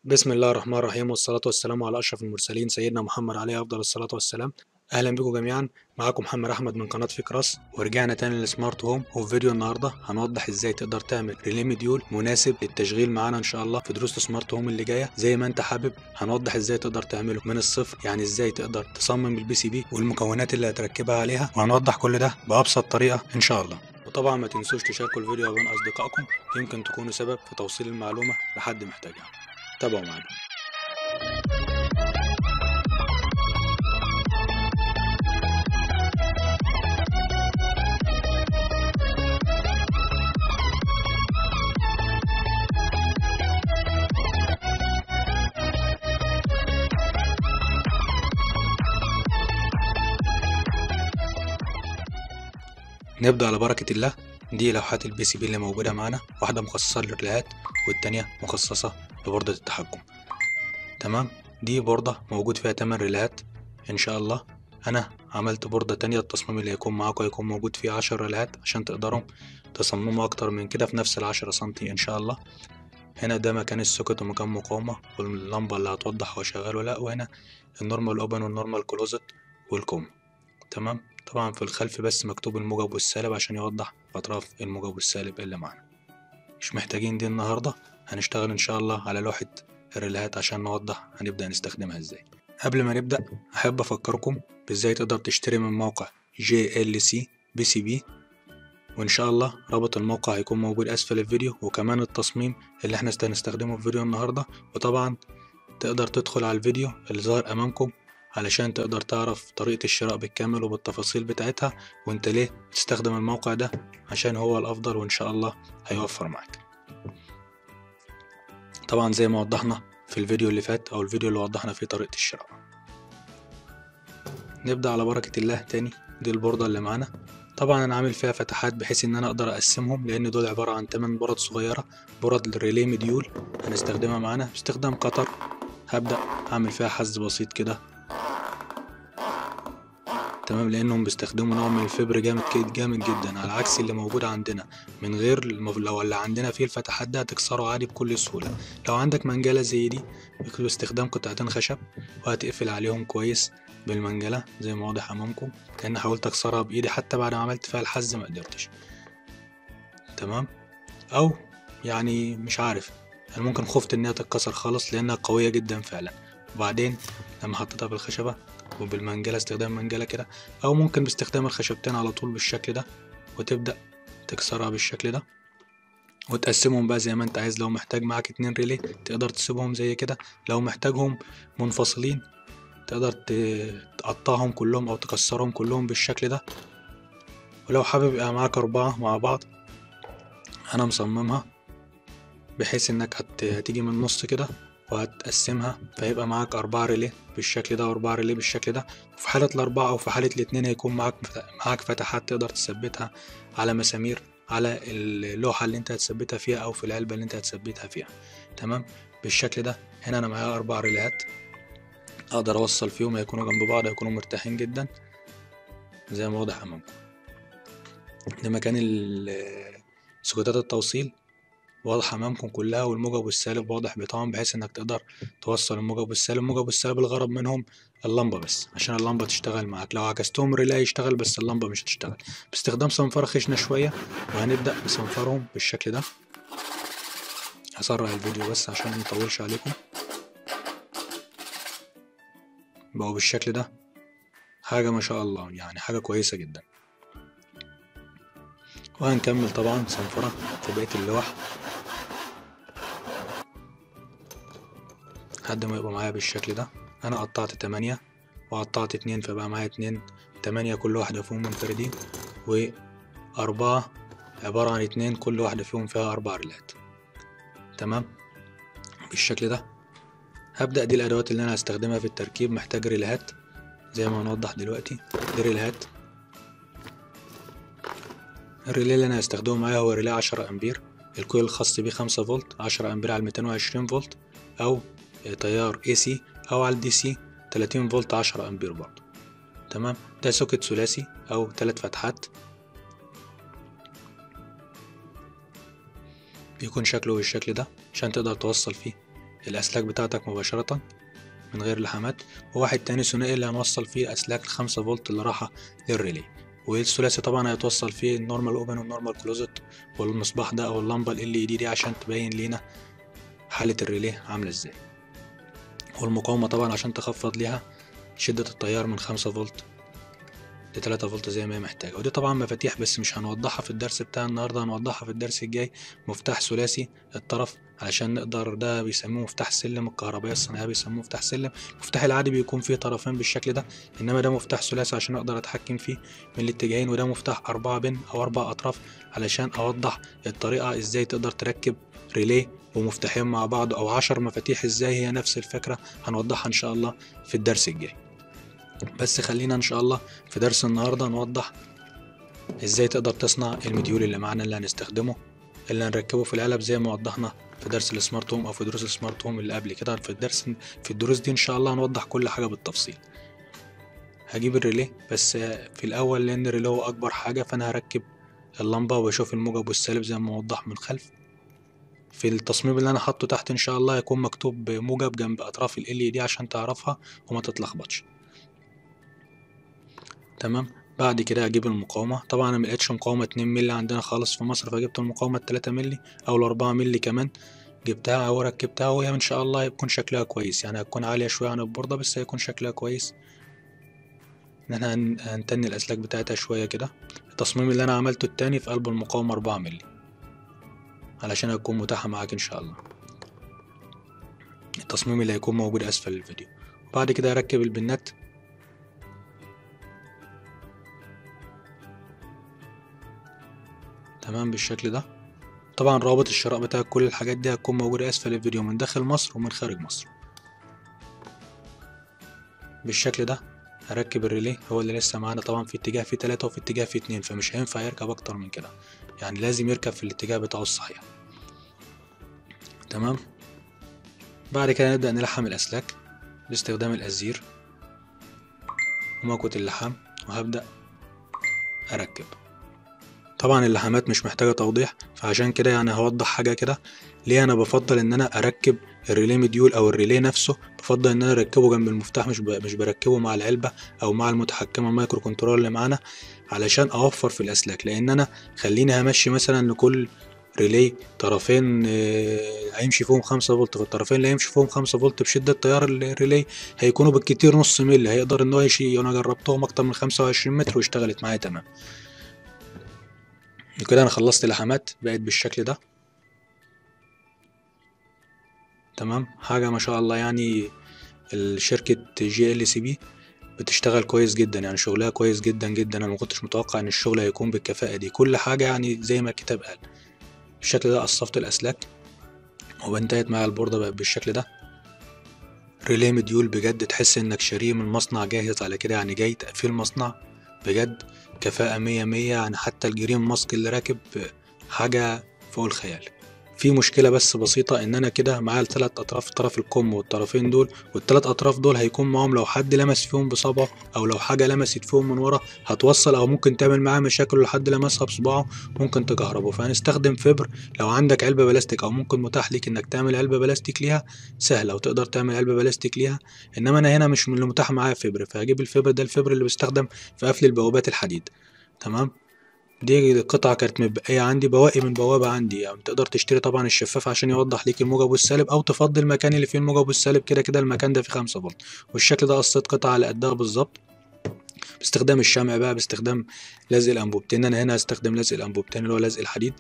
بسم الله الرحمن الرحيم والصلاة والسلام على أشرف المرسلين سيدنا محمد عليه أفضل الصلاة والسلام أهلا بكم جميعا معاكم محمد أحمد من قناة فكراس ورجعنا تاني للسمارت هوم وفي فيديو النهاردة هنوضح إزاي تقدر تعمل ريلي مديول مناسب للتشغيل معانا إن شاء الله في دروس السمارت هوم اللي جاية زي ما أنت حابب هنوضح إزاي تقدر تعمله من الصفر يعني إزاي تقدر تصمم البي سي بي والمكونات اللي هتركبها عليها وهنوضح كل ده بأبسط طريقة إن شاء الله وطبعا ما تنسوش تشاركوا الفيديو بين أصدقائكم يمكن تكونوا سبب في توصيل المعلومة لحد محتاجها تابعوا معانا نبدأ على بركة الله دي لوحات البي سي بي اللي موجودة معانا واحدة مخصصة للريلات والتانية مخصصة لبوردة التحكم تمام دي بوردة موجود فيها تمن ريلات إن شاء الله أنا عملت بوردة تانية التصميم اللي هيكون معاكم هيكون موجود فيه عشر ريلات عشان تقدروا تصمموا أكتر من كده في نفس العشرة سنتي إن شاء الله هنا ده مكان السوكت ومكان مقاومة واللمبة اللي هتوضح هو شغال ولا لأ وهنا النورمال أوبن والنورمال كلوزت والكوم تمام طبعا في الخلف بس مكتوب الموجب والسالب عشان يوضح أطراف الموجب والسالب اللي معانا مش محتاجين دي النهاردة هنشتغل إن شاء الله على لوحة الريلهات عشان نوضح هنبدأ نستخدمها إزاي قبل ما نبدأ أحب أفكركم بإزاي تقدر تشتري من موقع جي ال سي بي سي بي وإن شاء الله رابط الموقع هيكون موجود أسفل الفيديو وكمان التصميم اللي احنا هنستخدمه في فيديو النهاردة وطبعا تقدر تدخل على الفيديو اللي ظاهر أمامكم علشان تقدر تعرف طريقة الشراء بالكامل وبالتفاصيل بتاعتها وانت ليه تستخدم الموقع ده عشان هو الأفضل وإن شاء الله هيوفر معاك طبعا زي ما وضحنا في الفيديو اللي فات أو الفيديو اللي وضحنا فيه طريقة الشراء نبدأ على بركة الله تاني دي البوردة اللي معانا طبعا انا عامل فيها فتحات بحيث ان انا اقدر اقسمهم لان دول عبارة عن 8 برد صغيرة برد الريلي مديول هنستخدمها معانا باستخدام قطر هبدأ اعمل فيها حز بسيط كده تمام لانهم بيستخدموا نوع من الفبر جامد كده جامد جدا على عكس اللي موجود عندنا من غير المف... لو اللي عندنا فيه الفتحات ده هتكسره عادي بكل سهولة لو عندك منجلة زي دي باستخدام قطعتين خشب وهتقفل عليهم كويس بالمنجلة زي ما واضح امامكم كأن حاولت اكسرها بايدي حتى بعد ما عملت فيها الحز ما قدرتش تمام او يعني مش عارف انا ممكن خفت انها تتكسر خالص لانها قوية جدا فعلا وبعدين لما حطيتها بالخشبة وبالمنجلة استخدام منجلة كده أو ممكن باستخدام الخشبتين على طول بالشكل ده وتبدأ تكسرها بالشكل ده وتقسمهم بقى زي ما انت عايز لو محتاج معاك اتنين ريلي تقدر تسيبهم زي كده لو محتاجهم منفصلين تقدر تقطعهم كلهم أو تكسرهم كلهم بالشكل ده ولو حابب يبقى معاك أربعة مع بعض أنا مصممها بحيث إنك هتيجي من النص كده وهتقسمها فيبقى معاك أربعة ريلي بالشكل ده وأربعة ريلي بالشكل ده وفي حالة الأربعة أو في حالة الاتنين هيكون معاك معاك فتحات تقدر تثبتها على مسامير على اللوحة اللي أنت هتثبتها فيها أو في العلبة اللي أنت هتثبتها فيها تمام بالشكل ده هنا أنا معايا أربع ريليهات أقدر أوصل فيهم هيكونوا جنب بعض هيكونوا مرتاحين جدا زي ما واضح أمامكم ده مكان سكوتات التوصيل واضحة أمامكم كلها والموجب والسالب واضح بطعم بحيث إنك تقدر توصل الموجب والسالب الموجب والسالب الغرض منهم اللمبة بس عشان اللمبة تشتغل معاك لو عكستهم ريلاي يشتغل بس اللمبة مش هتشتغل باستخدام صنفرة خشنة شوية وهنبدأ نصنفرهم بالشكل ده هسرع الفيديو بس عشان ميطولش عليكم بقوا بالشكل ده حاجة ما شاء الله يعني حاجة كويسة جدا وهنكمل طبعا صنفرة في بقية اللوح لحد ما يبقى معايا بالشكل ده انا قطعت تمانية وقطعت اتنين فبقى معايا اتنين تمانية كل واحدة فيهم منفردين وأربعة عبارة عن اتنين كل واحدة فيهم فيها أربع ريلات تمام بالشكل ده هبدأ دي الأدوات اللي أنا هستخدمها في التركيب محتاج ريلهات زي ما هنوضح دلوقتي دي ريلهات الريلي اللي أنا هستخدمه معايا هو ريلي عشرة أمبير الكويل الخاص بيه خمسة فولت عشرة أمبير على ميتين وعشرين فولت أو تيار اي سي او على الدي سي 30 فولت 10 امبير برضه تمام ده سوكت ثلاثي او ثلاث فتحات بيكون شكله بالشكل ده عشان تقدر توصل فيه الاسلاك بتاعتك مباشرة من غير لحامات وواحد تاني ثنائي اللي هنوصل فيه اسلاك الخمسة فولت اللي رايحة للريلي والثلاثي طبعا هيتوصل فيه النورمال اوبن والنورمال كلوزت والمصباح ده او اللمبة ال دي دي عشان تبين لينا حالة الريلي عاملة ازاي والمقاومة طبعا عشان تخفض ليها شدة التيار من خمسة فولت لتلاتة فولت زي ما هي محتاجة ودي طبعا مفاتيح بس مش هنوضحها في الدرس بتاع النهاردة هنوضحها في الدرس الجاي مفتاح ثلاثي الطرف علشان نقدر ده بيسموه مفتاح سلم الكهربائية الصناعية بيسموه مفتاح سلم المفتاح العادي بيكون فيه طرفين بالشكل ده انما ده مفتاح ثلاثي عشان اقدر اتحكم فيه من الاتجاهين وده مفتاح اربعة بن او اربع اطراف علشان اوضح الطريقة ازاي تقدر تركب ريليه ومفتاحين مع بعض او عشر مفاتيح ازاي هي نفس الفكرة هنوضحها ان شاء الله في الدرس الجاي بس خلينا ان شاء الله في درس النهارده نوضح ازاي تقدر تصنع المديول اللي معانا اللي هنستخدمه اللي هنركبه في العلب زي ما وضحنا في درس السمارت هوم او في دروس السمارت هوم اللي قبل كده في الدرس في الدروس دي ان شاء الله هنوضح كل حاجه بالتفصيل هجيب الريلي بس في الاول لان الريلي هو اكبر حاجه فانا هركب اللمبه وبشوف الموجب والسالب زي ما وضح من خلف في التصميم اللي انا حاطه تحت ان شاء الله هيكون مكتوب موجب جنب اطراف ال دي عشان تعرفها وما تتلخبطش تمام بعد كده اجيب المقاومة طبعا انا ملقتش مقاومة اتنين ملي عندنا خالص في مصر فجبت المقاومة التلاتة ملي او الاربعة ملي كمان جبتها وركبتها وهي ان شاء الله هيكون شكلها كويس يعني هتكون عالية شوية عن البوردة بس هيكون شكلها كويس ان احنا هنتني الاسلاك بتاعتها شوية كده التصميم اللي انا عملته التاني في قلب المقاومة اربعة ملي علشان هتكون متاحة معاك ان شاء الله التصميم اللي هيكون موجود اسفل الفيديو بعد كده اركب البنات تمام بالشكل ده طبعا رابط الشراء بتاع كل الحاجات دي هتكون موجودة اسفل الفيديو من داخل مصر ومن خارج مصر بالشكل ده هركب الريلي هو اللي لسه معانا طبعا في اتجاه في تلاتة وفي اتجاه في اتنين فمش هينفع يركب اكتر من كده يعني لازم يركب في الاتجاه بتاعه الصحيح تمام بعد كده نبدأ نلحم الأسلاك باستخدام الأزير وموكة اللحام وهبدأ أركب طبعا اللحامات مش محتاجة توضيح فعشان كده يعني هوضح حاجة كده ليه أنا بفضل إن أنا أركب الريلي مديول أو الريلي نفسه بفضل إن أنا أركبه جنب المفتاح مش مش بركبه مع العلبة أو مع المتحكمة المايكرو كنترول اللي معانا علشان أوفر في الأسلاك لأن أنا خليني همشي مثلا لكل ريلي طرفين هيمشي فيهم خمسة فولت فالطرفين اللي هيمشي فيهم خمسة فولت بشدة تيار الريلي هيكونوا بالكتير نص ملي هيقدر إن هو يشي أنا جربتهم أكتر من خمسة وعشرين متر واشتغلت معايا تمام وكده انا خلصت لحامات بقت بالشكل ده تمام حاجة ما شاء الله يعني الشركة جي ال سي بي بتشتغل كويس جدا يعني شغلها كويس جدا جدا انا ما كنتش متوقع ان الشغل هيكون بالكفاءة دي كل حاجة يعني زي ما الكتاب قال بالشكل ده قصفت الاسلاك وانتهت معايا البوردة بقت بالشكل ده ريلي مديول بجد تحس انك شاريه من مصنع جاهز على كده يعني جاي تقفيل مصنع بجد كفاءة مية مية يعني حتى الجرين ماسك اللي راكب حاجة فوق الخيال في مشكلة بس بسيطة إن أنا كده معايا التلات أطراف طرف الكم والطرفين دول والتلات أطراف دول هيكون معاهم لو حد لمس فيهم بصبعه أو لو حاجة لمست فيهم من ورا هتوصل أو ممكن تعمل معاه مشاكل لو حد لمسها بصباعه ممكن تكهربه فهنستخدم فبر لو عندك علبة بلاستيك أو ممكن متاح ليك إنك تعمل علبة بلاستيك ليها سهلة وتقدر تعمل علبة بلاستيك ليها إنما أنا هنا مش من اللي متاح معايا فبر فهجيب الفبر ده الفبر اللي بيستخدم في قفل البوابات الحديد تمام دي قطعة كانت متبقية عندي بواقي من بوابة عندي يعني تقدر تشتري طبعا الشفاف عشان يوضح ليك الموجب والسالب أو تفضي المكان اللي فيه الموجب والسالب كده كده المكان ده فيه خمسة فولت والشكل ده قصيت قطعة على قدها بالظبط باستخدام الشمع بقى باستخدام لزق الأنبوبتين أنا هنا هستخدم لزق الأنبوبتين اللي هو لزق الحديد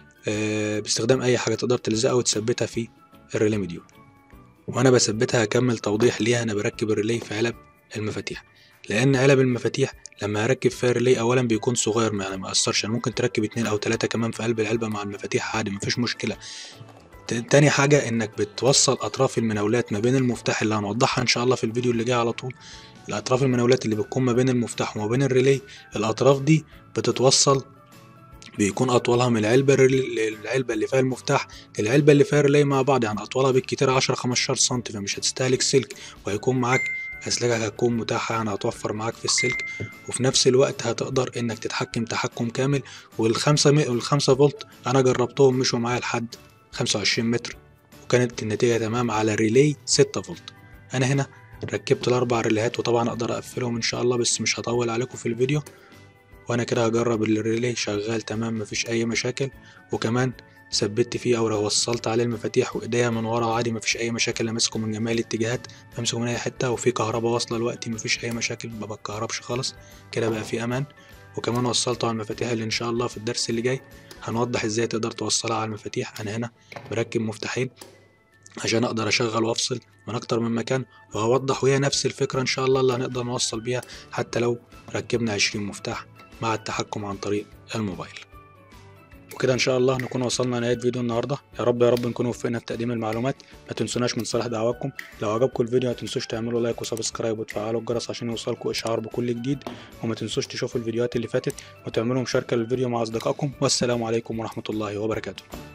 أه باستخدام أي حاجة تقدر تلزقها وتثبتها في الريلي مديول وأنا بثبتها هكمل توضيح ليها أنا بركب الريلي في علب المفاتيح لان علب المفاتيح لما هركب فيها ريلي اولا بيكون صغير يعني ما اثرش يعني ممكن تركب اتنين او تلاتة كمان في قلب العلبة مع المفاتيح عادي مفيش مشكلة تاني حاجة انك بتوصل اطراف المناولات ما بين المفتاح اللي هنوضحها ان شاء الله في الفيديو اللي جاي على طول الاطراف المناولات اللي بتكون ما بين المفتاح وما بين الريلي الاطراف دي بتتوصل بيكون اطولها من العلبة العلبة اللي فيها المفتاح العلبة اللي فيها الريلي مع بعض يعني اطولها بالكتير عشرة خمستاشر سنتي فمش هتستهلك سلك وهيكون معاك أسلاكك هتكون متاحة يعني هتوفر معاك في السلك وفي نفس الوقت هتقدر إنك تتحكم تحكم كامل والخمسة م... والخمسة فولت أنا جربتهم مشوا معايا لحد خمسة وعشرين متر وكانت النتيجة تمام على ريلي 6 فولت انا هنا ركبت الاربع ريليهات وطبعا اقدر اقفلهم ان شاء الله بس مش هطول عليكم في الفيديو وانا كده هجرب الريلي شغال تمام مفيش اي مشاكل وكمان ثبت فيه او وصلت عليه المفاتيح وايديا من ورا عادي مفيش اي مشاكل امسكه من جميع الاتجاهات بمسكه من اي حته وفي كهرباء واصله دلوقتي مفيش اي مشاكل ما بتكهربش خالص كده بقى في امان وكمان وصلته على المفاتيح اللي ان شاء الله في الدرس اللي جاي هنوضح ازاي تقدر توصلها على المفاتيح انا هنا مركب مفتاحين عشان اقدر اشغل وافصل من اكتر من مكان وهوضح وهي نفس الفكرة ان شاء الله اللي هنقدر نوصل بيها حتى لو ركبنا عشرين مفتاح مع التحكم عن طريق الموبايل وكده ان شاء الله نكون وصلنا لنهايه فيديو النهارده يا رب يا رب نكون وفقنا في تقديم المعلومات ما تنسوناش من صالح دعواكم لو عجبكم الفيديو ما تنسوش تعملوا لايك وسبسكرايب وتفعلوا الجرس عشان يوصلكم اشعار بكل جديد وما تنسوش تشوفوا الفيديوهات اللي فاتت وتعملوا مشاركه للفيديو مع اصدقائكم والسلام عليكم ورحمه الله وبركاته